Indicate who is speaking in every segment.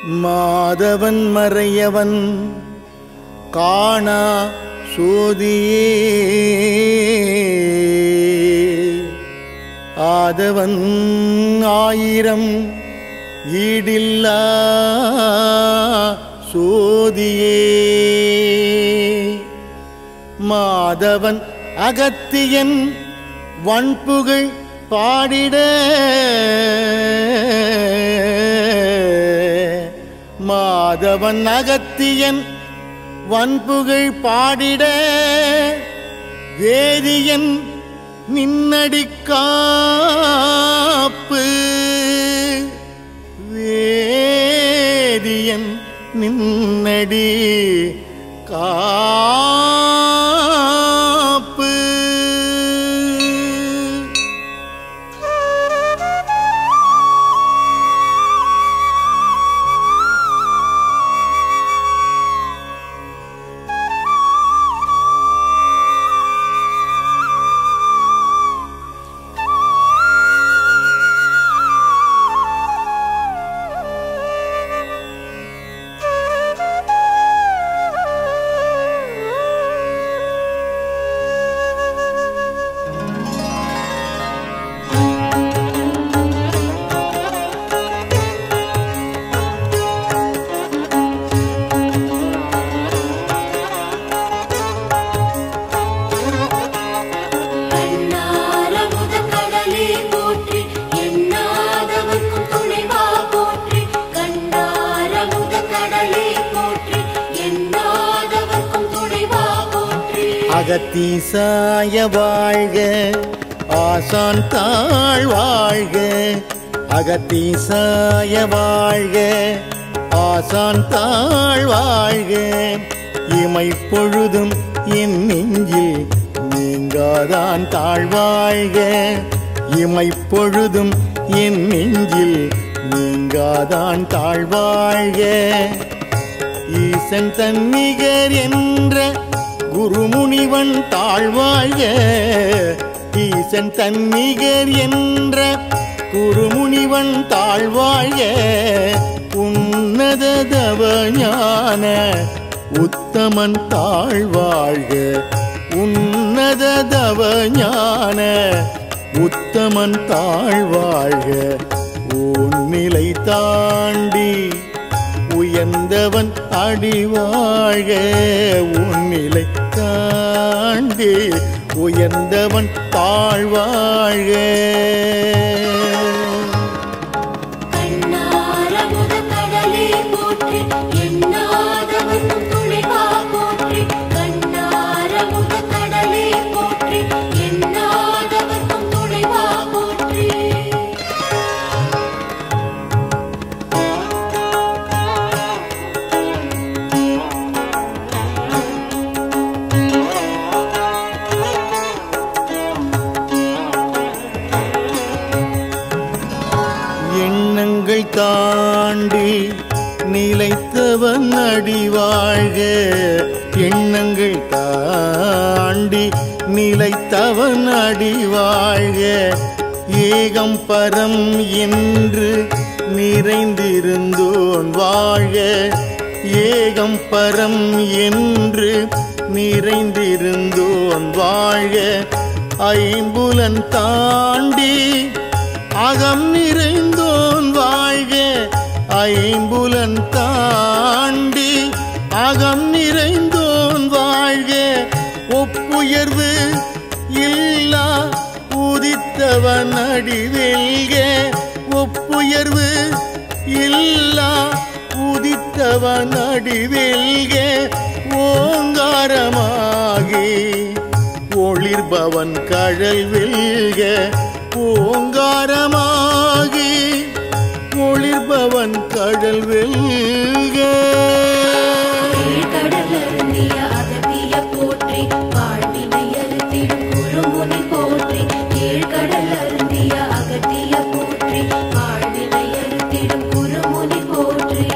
Speaker 1: மாதவன் மறையவன் காணா சோதியே ஆதவன் ஆயிரம் ஈடில்லா சோதியே மாதவன் அகத்தியன் வன்புகழ் பாடிட மாதவன் அகத்தியன் வன்புகழ் பாடிட வேதியன் நின்னடிக்காப்பு வேதியன் நின்னடி காப்பு
Speaker 2: கண்ணாரமுத கடலே போற்றி எண்ணாதவர்க்கும் துணைவா போற்றி கண்ணாரமுத கடலே போற்றி எண்ணாதவர்க்கும் துணைவா போற்றி
Speaker 1: அகத்தீசாய வாழ்க ஆசான் தாழ் வாழ்க அகத்தீசாய வாழ்க ஆசான் தாழ் வாழ்க இமை பொழுதும் என் நெஞ்சில் நீங்காதான் தாழ்வாழ்க இமை பொழுதும் என் நெஞ்சில் நீங்காதான் தாழ்வாழ்க ஈசன் தன்னிகர் என்ற குருமுனிவன் தாழ்வாழ்க ஈசன் தன்னிகர் என்ற குருமுனிவன் தாழ்வாழ்க உன்னத தவஞான உத்தமன் தாழ்வாழ்க உன்னத தவஞான உத்தமன் தாழ்வாழ்க உன்னிலை தாண்டி உயர்ந்தவன் அடிவாழ்க உன்னிலை தாண்டி உயர்ந்தவன் தாழ்வாழ்க
Speaker 2: கண்ணாரமுத கடலே போற்றி எண்ணாதவர்க்கும் துணைவா போற்றி கண்ணாரமுத கடலே போற்றி எண்ணாதவர்க்கும் துணைவா போற்றி
Speaker 1: எண்ணங்கள் தாண்டி நிலைத்தவன் அடிவாழ்க எண்ணங்கள் தாண்டி நிலைத்தவன் அடிவாழ்க ஏகம் பரம் என்று நிறைந்திருந்தோன் வாழ்க ஏகம் பரம் என்று நிறைந்திருந்தோன் வாழ்க ஐம்புலன் தாண்டி அகம் நிறைந்தோன் வாழ்க ஐம்புலன் தாண்டி அகம் நிறைந்தோன் வாழ்க ஒப்புயர்வு இல்லா உதித்தவன் அடிவெல்க ஒப்புயர்வு இல்லா உதித்தவன் அடிவெல்க ஓங்காரமாகி ஒளிர்பவன் கழல் வெல்க ஓங்காரமாகி ஒளிர்பவன் கடல் வெல்க
Speaker 2: கடலருந்திய அகத்திய போற்றி வாழ்வினை அறுத்திடும் குருமுனி போற்றி கீழ்கடல் அருந்திய அகத்திய போற்றி வாழ்வினை அறுத்திடும் குருமுனி போற்றி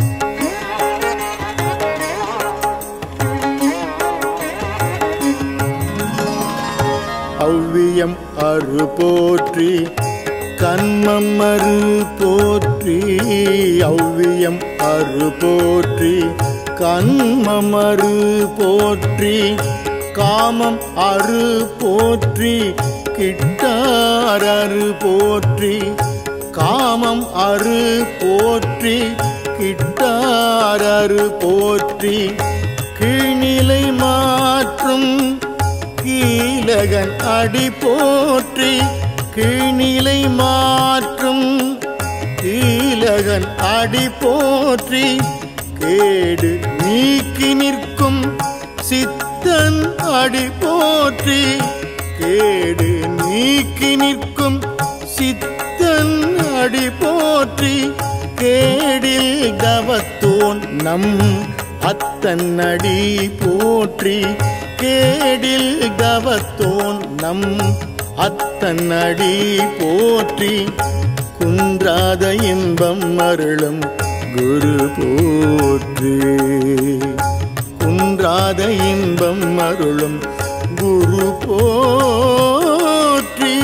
Speaker 1: ஆ அரு போற்றி கண்மம் அரு போற்றி ஔவியம் அரு போற்றி கண்மம் அரு போற்றி காமம் அரு போற்றி கிட்டார் அரு போற்றி காமம் அரு போற்றி கிட்டார் அரு போற்றி கீழ்நிலை மாற்றும் கீழகன் அடி போற்றி கீழ்நிலை மாற்றும் கீழகன் அடி போற்றி கேடு நீக்கி நிற்கும் சித்தன் அடி போற்றி கேடு நீக்கி நிற்கும் சித்தன் அடி போற்றி கேடில் தவத்தோன் நம் அத்தன் அடி போற்றி கேடில் தவத்தோன் நம் அத்தன் அடி போற்றி குன்றாத இன்பம் அருளும் குரு போற்றி குன்றாத இன்பம் அருளும் குரு போற்றி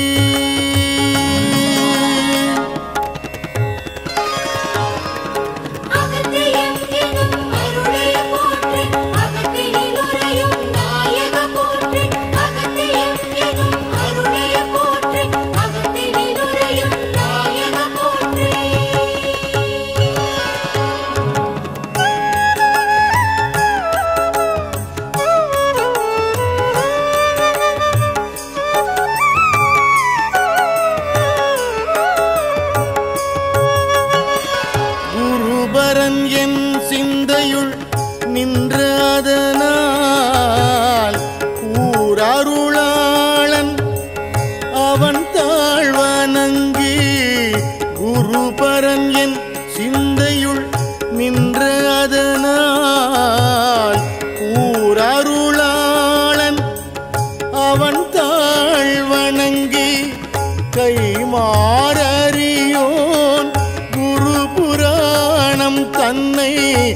Speaker 2: அகத்தியம் எனும் அருளே போற்றி அகத்தினில் உறையும் நாயக போற்றி அகத்தியம் எனும் அருளே போற்றி அகத்தினில் உறையும் நாயக போற்றி
Speaker 1: குருபரன் என் சிந்தையுள் நின்ற அதனால் கூரருளாளன் அவன் தாழ்வணங்கி குருபரன் என் சிந்தையுள் நின்ற அதனால் கூரருளாளன் அவன் தாழ்வணங்கி கைமாறியோன் குரு புராணம் தன்னை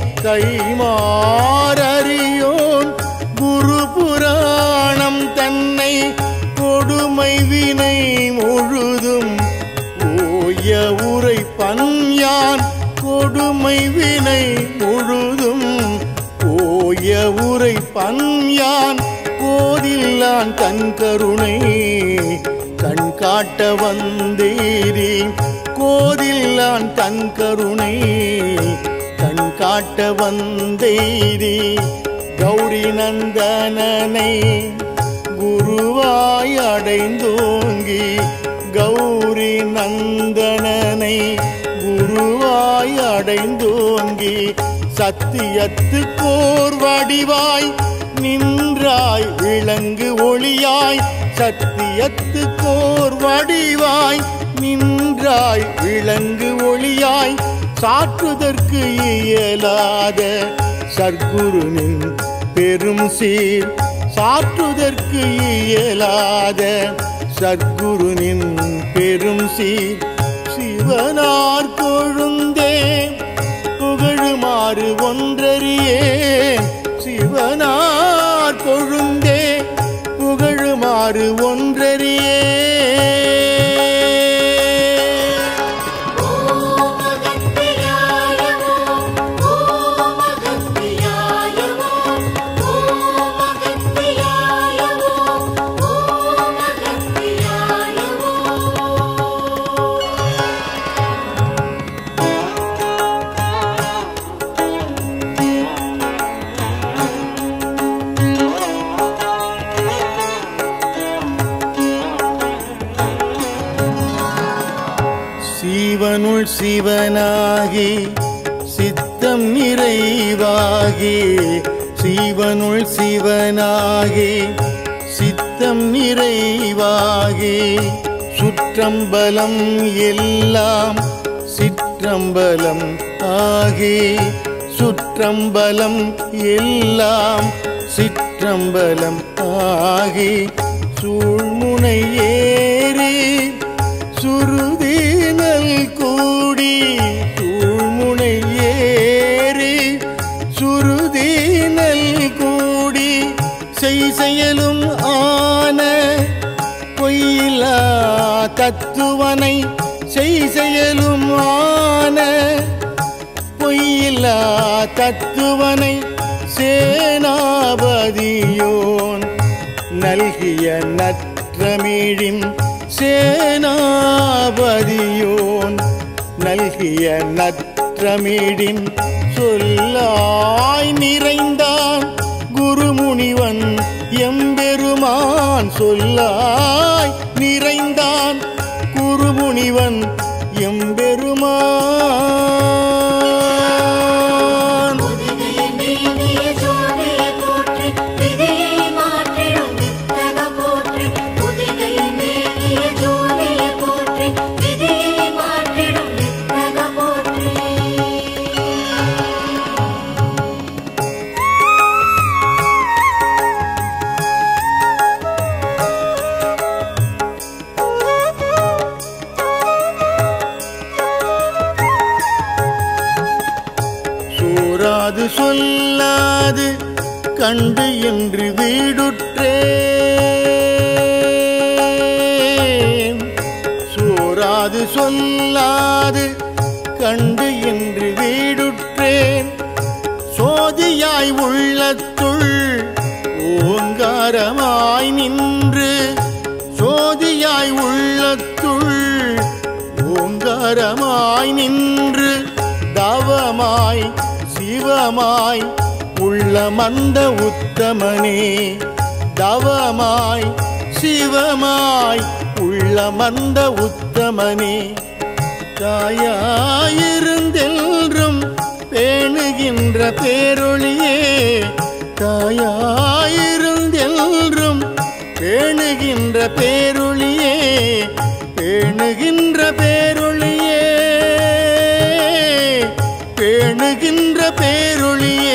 Speaker 1: கைமாறியோன் குரு புராணம் தன்னை கொடுமை வினை முழுதும் ஓய உரை பன்யான் கொடுமை வினை முழுதும் ஓய உரை பன்யான் கோதில்லான் தன் கருணை கண் காட்ட வந்தேரி கோதில்லான் தன் கருணை கண் காட்ட வந்தேரி கௌரி நந்தனனை குருவாய் அடைந்தோங்கி கௌரி நந்தனனை குருவாய் அடைந்தோங்கி சத்தியத்து கோர் வடிவாய் நின்றாய் விளங்கு ஒளியாய் சத்தியத்து கோர் வடிவாய் நின்றாய் விளங்கு ஒளியாய் சாற்றுதற்கு இயலாத சர்க்குருனின் பெரும் சீர் சாற்றுதற்கு இயலாத சர்க்குருனின் பெரும் சீர் சிவனார் கொழுந்தே புகழுமாறு ஒன்றறியே சிவனார் கொழுந்தே புகழுமாறு ஒன்றறியே
Speaker 2: ஓம் அகத்தியாய ஓம் ஓம் அகத்தியாய ஓம் ஓம் அகத்தியாய ஓம் ஓம் அகத்தியாய ஓம்
Speaker 1: சீவனுள் சிவனாகி சித்தம் நிறைவாகி சீவனுள் சிவனாகி சித்தம் நிறைவாகி சுற்றம்பலம் எல்லாம் சிற்றம்பலம் ஆகி சுற்றம்பலம் எல்லாம் சிற்றம்பலம் ஆகி சூழ்முனை ஏறி சுருதினல் கூடி சூழ்முனை ஏறி சுருதினல் கூடி செய் செயலும் ஆன பொய்யில் தத்துவனை செய் செயலும் ஆன பொய்யில்லா தத்துவனை சேனாபதியோன் நல்கிய நற்றமிழின் சேனாபதியோன் நல்கிய நற்றமிழின் சொல்லாய் நிறைந்தான் குருமுனிவன் எம்பெருமான் சொல்லாய் நிறைந்தான் குருமுனிவன் எம்பெருமான்
Speaker 2: முதுகையை நீங்கிய ஜோதியை போற்றி விதியை மாற்றிடும் வித்தக போற்றி முதுகையை நீங்கிய ஜோதியை போற்றி விதியை மாற்றிடும் வித்தக போற்றி
Speaker 1: சூராது சொல்லாது கண்டு என்று வீடுற்றேன் சூராது சொல்லாது கண்டு என்று வீடுற்றேன் சோதியாய் உள்ளத்துள் ஓங்காரமாய் நின்று சோதியாய் உள்ளத்துள் ஓங்காரமாய் நின்று தவமாய் சிவமாய் உள்ள மந்த உத்தமனே தவமாய் சிவமாய் உள்ள மந்த உத்தமனே தாயாயிருந்தென்றும் பேணுகின்ற பேரொளியே தாயாயிருந்தென்றும் பேணுகின்ற பேரொளியே பேணுகின்ற பேரொளியே பேணுகின்ற பேரொளியே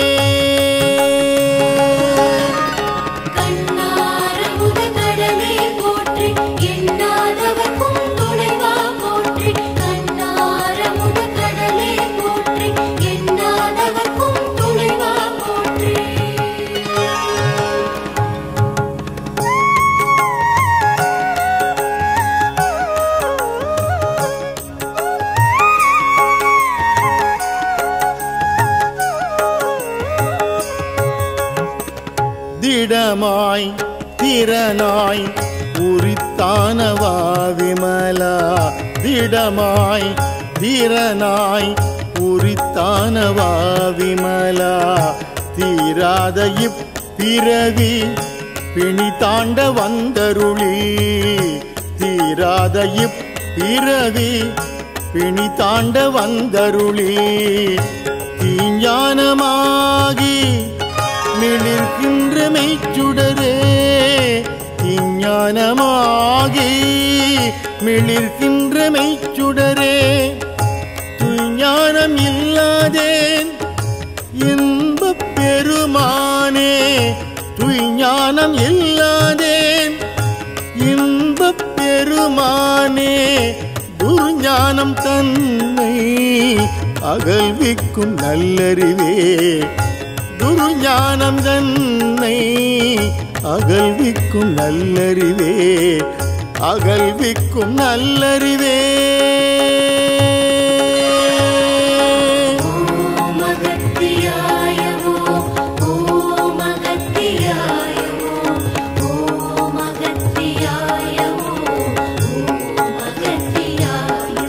Speaker 2: கண்ணார முதகடலே போற்றி எண்ணாதவர்க்கும் துணைவா போற்றி கண்ணார முதகடலே போற்றி எண்ணாதவர்க்கும் துணைவா போற்றி
Speaker 1: திடமாய் திறனாய் உரித்தானவா விமலா திடமாய் திறனாய் உரித்தானவா விமலா தீராத இப்பிறவி பிணி தாண்ட வந்தருளி தீராத இப்பிறவி பிணி தாண்ட வந்தருளி தீஞானமாகி மிளிர்கின்ற மெய்ச்சுடரே இஞ்ஞானமாகி மிளிர்கின்ற மெய்ச்சுடரே துஞானம் இல்லாதேன் இன்பப் பெருமானே துய்ஞானம் இல்லாதேன் இன்பப் பெருமானே துர்ஞானம் தன்னை அகல்விக்கும் நல்லறிவே துர்ஞானம் தன்னை அகல்விக்கும் நல்லறிவே அகல்விக்கும் நல்லறிவே
Speaker 2: ஓம் அகத்தியாயவோ ஓம் அகத்தியாயவோ ஓம் அகத்தியாயவோ ஓம் அகத்தியாயவோ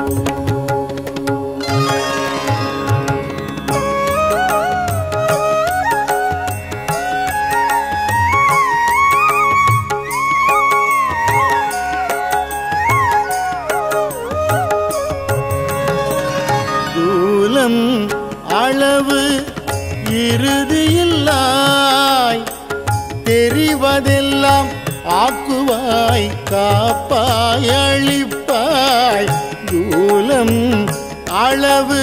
Speaker 1: தூலம் அளவு இறுதியில்லாய் தெரிவதெல்லாம் ஆக்குவாய் காப்பாய் அழிப்பாய் தூலம் அளவு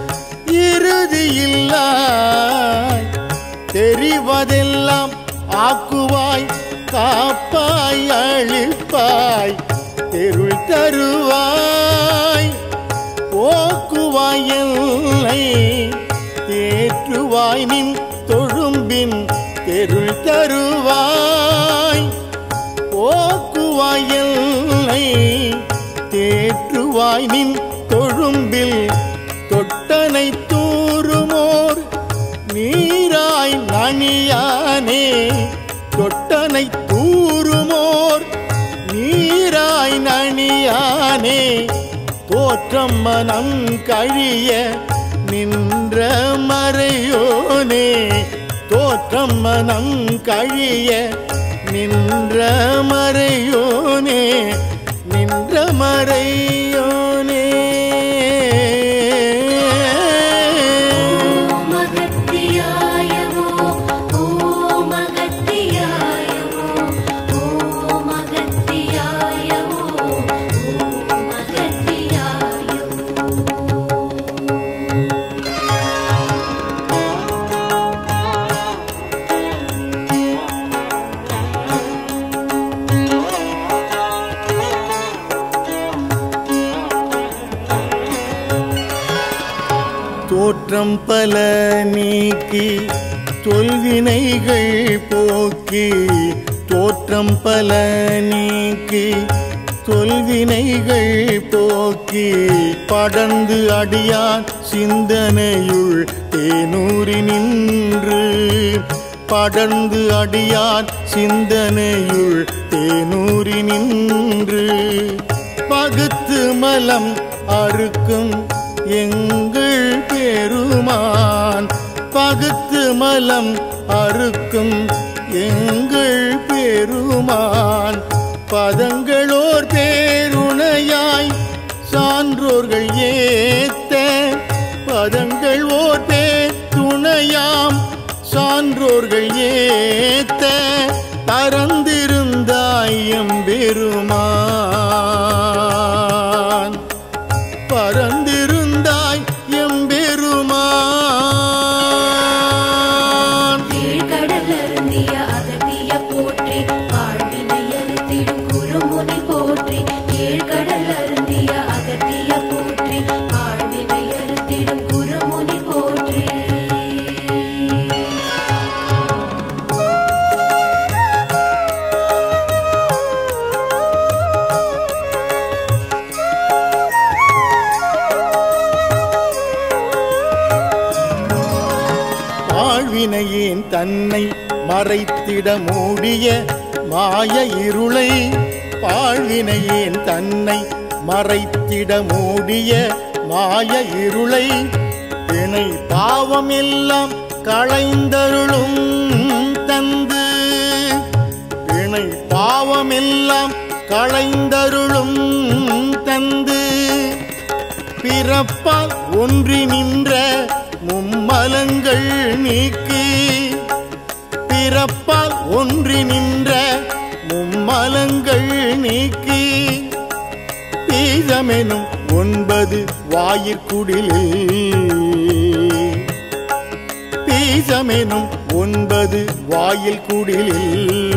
Speaker 1: இறுதியில்லாய் தெரிவதெல்லாம் ஆக்குவாய் காப்பாய் அழிப்பாய் தெருள் தருவாய் போக்குவாய் எல்லை தேற்றுவாய் நின் தொழும்பின் தெருள் தருவாய் போக்குவாய் எல்லை ஆக்குவாய் நின் தொழும்பில் தொட்டனை தூறுமோர் நீராய் நனியானே தொட்டனை தூறுமோர் நீராய் நனியானே தோற்றம் மனம் கழிய நின்ற மறையோனே தோற்றம் மனம் கழிய நின்ற மறையோனே நின்ற மறையோனே
Speaker 2: ஓம் அகத்தியாயவோ ஓம் அகத்தியாயவோ ஓம் அகத்தியாயவோ ஓம் அகத்தியாயவோ
Speaker 1: தோற்றம் பல நீக்கி தொல்வினைகள் போக்கி தோற்றம் பல நீக்கி தொல்வினைகள் போக்கி படர்ந்து அடியான் சிந்தனையுள் தேனூரி நின்று படர்ந்து அடியான் சிந்தனையுள் தேனூரி நின்று பகுத்து மலம் அறுக்கும் எங்கள் பெருமான் பகுத்து மலம் அறுக்கும் எங்கள் பெருமான் பதங்களோர் பேருணையாய் சான்றோர்கள் ஏத்த பதங்கள் ஓர் பேர் துணையாம் சான்றோர்கள் ஏத்த பரந்திருந்தாய் எம்பெருமான் பரந்திருந்தாய் எம்பெருமான்
Speaker 2: கீழ்கடல் அருந்திய அகத்திய போற்றி வாழ்வினை அறுத்திடும் குருமுனி போற்றி கீழ்கடல் அருந்திய அகத்திய போற்றி வாழ்வினை அறுத்திடும் குருமுனி போற்றி
Speaker 1: வாழ்வினையேன் தன்னை மறைத்திட மூடிய மாய இருளை வாழ்வினையேன் தன்னை மறைத்திட மூடிய மாய இருளை பிணை பாவம் எல்லாம் களைந்தருளும் தந்து பிணை பாவம் எல்லாம் களைந்தருளும் தந்து பிறப்பால் ஒன்றி நின்ற மும்மலங்கள் நீக்கி பிறப்பால் ஒன்றி நின்ற மும்மலங்கள் நீக்கி பீஜமெனும் ஒன்பது வாயிற்குடிலில் பீஜமெனும் ஒன்பது வாயில் குடிலில்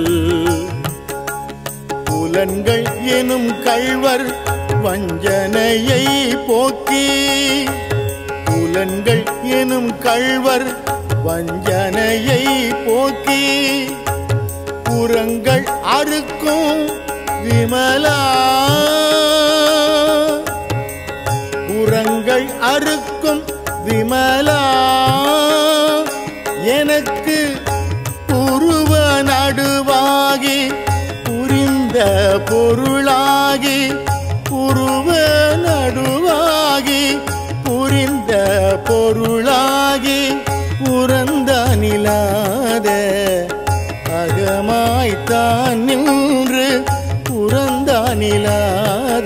Speaker 1: புலன்கள் எனும் கள்வர் வஞ்சனையை போக்கி புலன்கள் எனும் கள்வர் வஞ்சனையை போக்கி புறங்கள் அறுக்கும் விமலா புறங்கள் அறுக்கும் விமலா எனக்கு உருவ நடுவாகி புரிந்த பொருளாகி உருவ நடுவாகி புரிந்த பொருளாகி புறந்த நிலாத அகமாய்த்தான் நின்று புறந்த நிலாத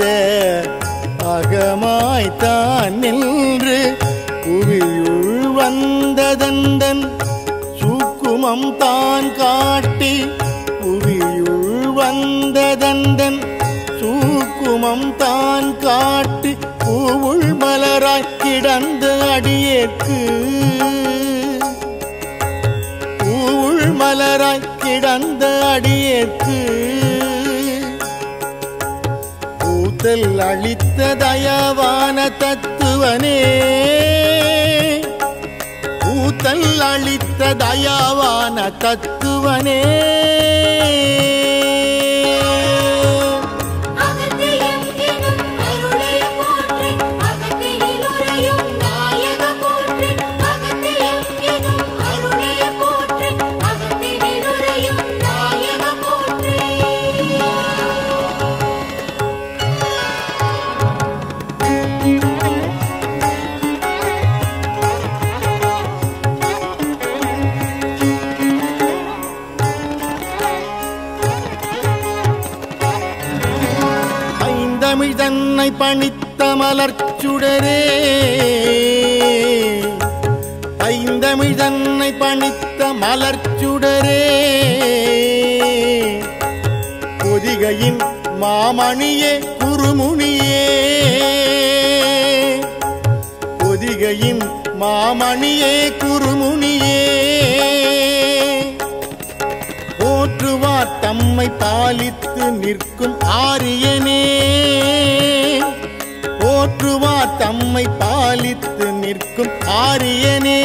Speaker 1: அகமாய்த்தான் நின்று புவியுள் வந்ததந்தன் சூக்குமம் தான் காட்டி புவியுள் வந்ததந்தன் சூக்குமம் தான் காட்டி பூவுள் மலராய் கிடந்த அடியேற்கு பூவுள் மலராய் கிடந்த அடியேற்கு பூத்தல் அளித்த தயவான தத்துவனே பூத்தல் அளித்த தயாவான தத்துவனே
Speaker 2: அகத்தியம் எனும் அருளை
Speaker 1: ஐந்தமிழ் தன்னை பணித்த மலர்ச்சுடரே ஐந்தமிழ் தன்னை பணித்த மலர்ச்சுடரே பொதிகையின் மாமணியே குருமுனியே பொதிகையின் மாமணியே குருமுனியே போற்றுவார் தம்மை பாலித்து நிற்கும் ஆரியனே போற்றுவார் தம்மை பாலித்து நிற்கும் ஆரியனே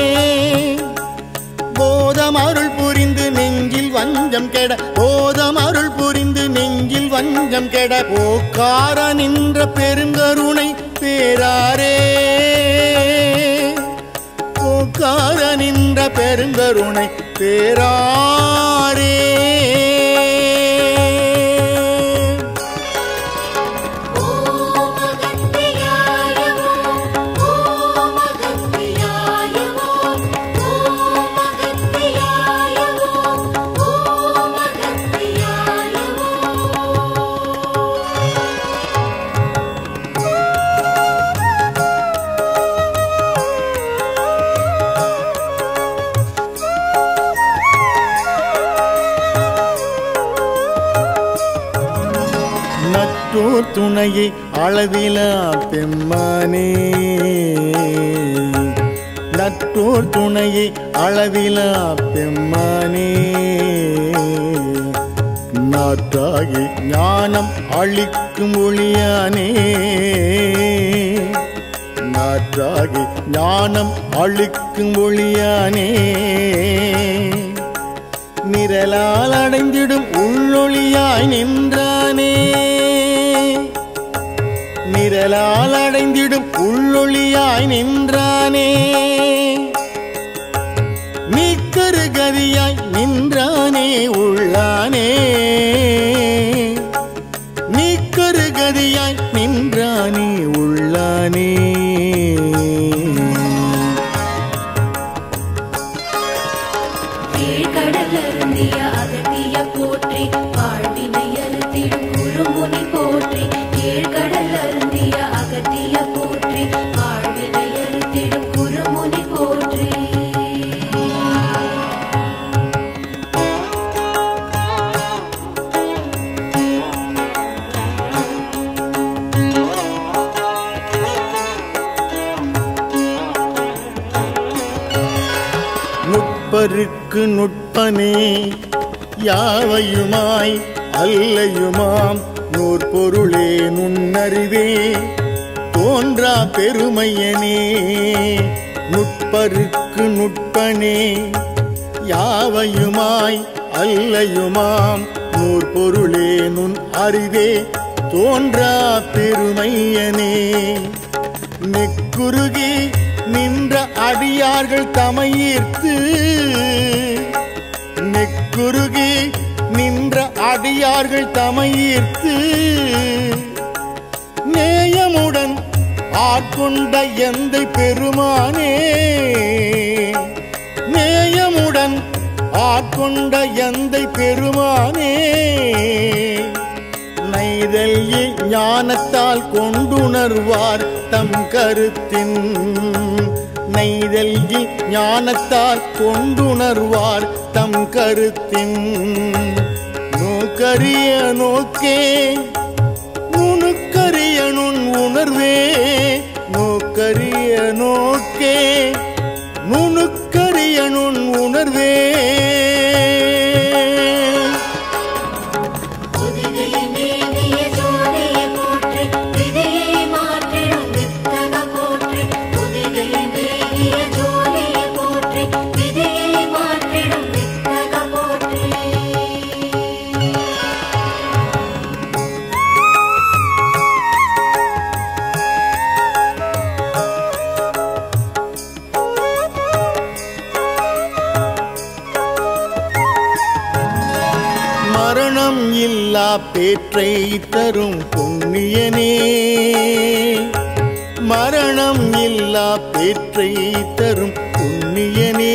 Speaker 1: போதம் அருள் புரிந்து நெஞ்சில் வஞ்சம் கெட போதம் அருள் புரிந்து நெஞ்சில் வஞ்சம் கெட போக்கார நின்ற பெருங்கருணை பேராரே போக்கார நின்ற பெருங்கருணை பேராரே
Speaker 2: ஓம் அகத்தியாய ஓம் ஓம் அகத்தியாய ஓம் ஓம் அகத்தியாய ஓம் ஓம் அகத்தியாய
Speaker 1: நற்றோர் துணையை அளவிலா பெம்மானே நற்றோர் துணையை அளவிலா பெம்மானே நாற்றாகி ஞானம் அளிக்கும் ஒளியானே நாற்றாகி ஞானம் அளிக்கும் ஒளியானே நிரலால் அடைந்திடும் உள்ளொளியாய் நின்றானே நிரலால் அடைந்திடும் உள்ளொளியாய் நின்றானே நீக்கரு கதியாய் நின்றானே உள்ளானே நீக்கரு கதியாய் நின்றானே உள்ளானே
Speaker 2: கீழ்கடல் அருந்திய அகத்திய போற்றி வாழ்வினை அறுத்திடும் குருமுனி போற்றி கீழ்கடல் அருந்திய அகத்திய போற்றி வாழ்வினை அறுத்திடும் குருமுனி போற்றி
Speaker 1: நுட்பருக்கு நுட்பனே யாவையுமாய் அல்லையுமாம் நூற்பொருளே நுண்ணறிவே தோன்றா பெருமையனே நுட்பருக்கு நுட்பனே யாவையுமாய் அல்லையுமாம் நூற்பொருளே நுண் அறிவே தோன்றா பெருமையனே நெக்குருகி நின்ற அடியார்கள் தமையீர்த்து நெக்குருகி நின்ற அடியார்கள் தமையீர்த்து நேயமுடன் ஆட்கொண்ட எந்தை பெருமானே நேயமுடன் ஆட்கொண்ட எந்தை பெருமானே நைதல்ய ஞானத்தால் கொண்டுணர்வார் தம் கருத்தின் நைதல்ய ஞானத்தால் கொண்டுணர்வார் தம் கருத்தின் நோக்கரிய நோக்கே நுணுக்கரிய நுண் உணர்வே நோக்கரிய நோக்கே நுணுக்கரிய நுண் உணர்வே
Speaker 2: புதிதையை மேவிய ஜோதியை போற்றி விதியை மாற்றிடும் வித்தக போற்றி புதிதையை மேவிய ஜோதியை போற்றி விதியை மாற்றிடும் வித்தக போற்றி
Speaker 1: மரணம் இல்லா பேற்றை தரும் புண்ணியனே மரணம் இல்லா பேற்றை தரும் புண்ணியனே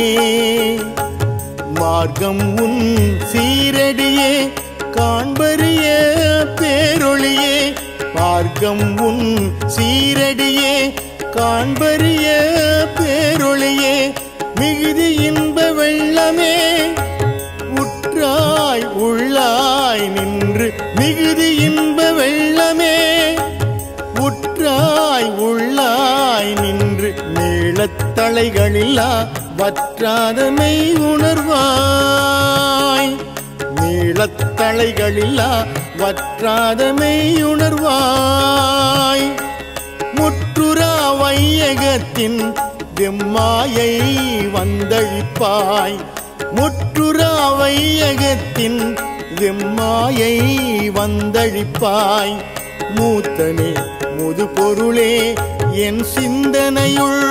Speaker 1: மார்க்கம் உன் சீரடியே காண்பரிய பேரொளியே மார்க்கம் உன் சீரடியே காண்பரிய பேரொளியே மிகுதி இன்ப வெள்ளமே உற்றாய் உள்ளாய் நின்று மிகுதி இன்ப வெள்ளமே உற்றாய் உள்ளாய் நின்று நீளத்தலைகளில்லா வற்றாத மெய் உணர்வாய் நீளத்தலைகளில்லா வற்றாத மெய் உணர்வாய் முற்றுரா வையகத்தின் வெம்மாயை வந்தழிப்பாய் முற்றுரா வையகத்தின் வெம்மாயை வந்தழிப்பாய் மூத்தனே முது பொருளே என் சிந்தனையுள்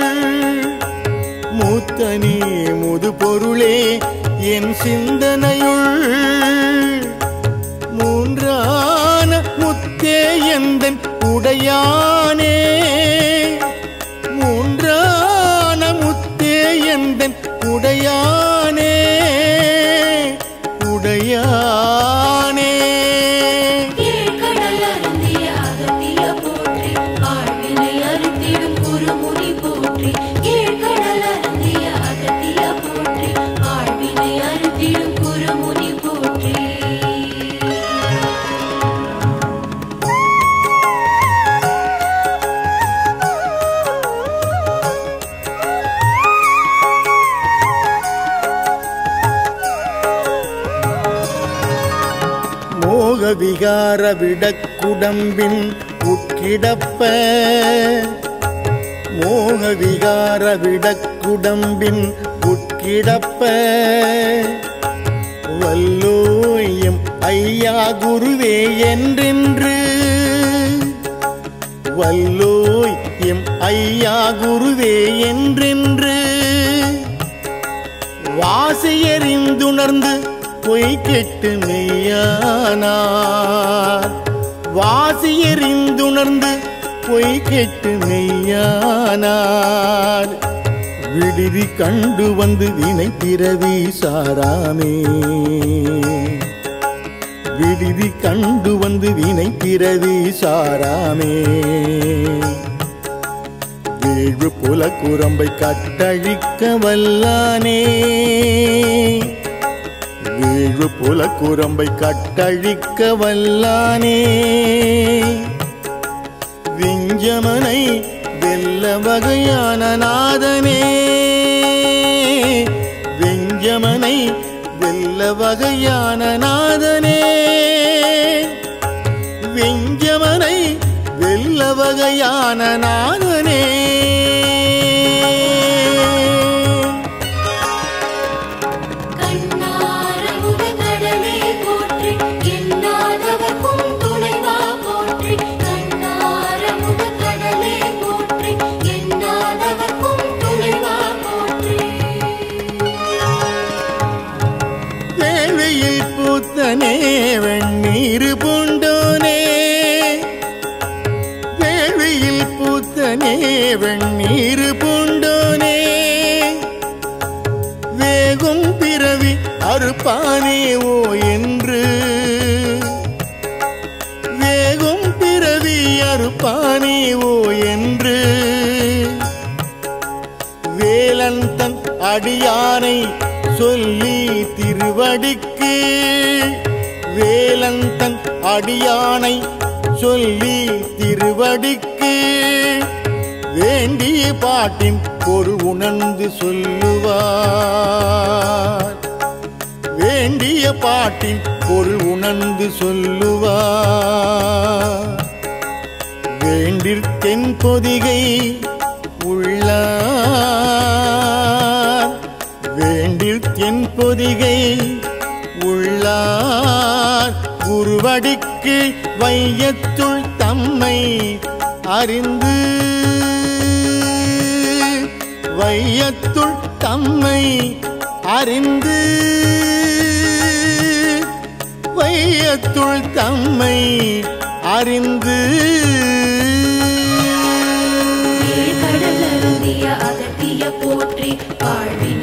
Speaker 1: மூத்தனே முது பொருளே என் சிந்தனையுள் மூன்றான முத்தே எந்தன் உடையானே மூன்றான முத்தே எந்தன் உடையானே உடையானே
Speaker 2: கீழ்கடல் அருந்திய அகத்திய போற்றி ஆழ்வினை அறுத்திடும் குருமுனி போற்றி கீழ்கடல் அருந்திய அகத்திய போற்றி ஆழ்வினை அறுத்திடும் குருமுனி போற்றி
Speaker 1: மோக விகார விடக்குடம்பின் உட்கிடப்ப மோக விகார விடக்குடம்பின் உட்கிடப்ப வல்லோயம் ஐயா குருவே என்றென்று வல்லோய் எம் ஐயா குருவே என்றென்று வாசியறிந்துணர்ந்து பொய் கெட்டு மெய்யானார் வாசியறிந்துணர்ந்து பொய் கெட்டு மெய்யானார் விடுதி கண்டு வந்து வினை பிறவி சாராமே விடுதி கண்டு வந்து வினை பிறவி சாராமே வீழ்வு புல குரம்பை கட்டழிக்க வல்லானே வீழ்வு புல குரம்பை கட்டழிக்க வல்லானே விஞ்சமனை வெல்ல வகையான நாதனே விஞ்சமனை வெல்ல வகையான நாதனே வெஞ்சமனை வெல்ல வகையான நாதனே
Speaker 2: கண்ணாரமுத கடலே போற்றி எண்ணாதவர்க்கும் துணைவா போற்றி கண்ணாரமுத கடலே போற்றி எண்ணாதவர்க்கும் துணைவா போற்றி
Speaker 1: வேள்வியில் பூத்தனே வெண்ணீர் பூண்டோனே வேள்வியில் பூத்தனே வெண்ணீர் பூண்டோனே வேகும் பிறவி அறுப்பானே ஓ என்று வேகும் பிறவி அறுப்பானே ஓ என்று வேலன் தன் அடியானை சொல்லி திருவடிக்கு வேலன் தன் அடியானை சொல்லி திருவடிக்கு வேண்டிய பாட்டின் பொருள் உணர்ந்து சொல்லுவார் வேண்டிய பாட்டின் பொருள் உணர்ந்து சொல்லுவார் வேண்டிற்கென் பொதிகை உள்ளார் வேண்டிற்கென் பொதிகை உள்ளார் குருவடிக்கு வையத்துள் தம்மை அறிந்து வையத்துள் தம்மை அறிந்து வையத்துள் தம்மை அறிந்து
Speaker 2: கடல் அருந்திய அகத்திய போற்றி வாழ்வினை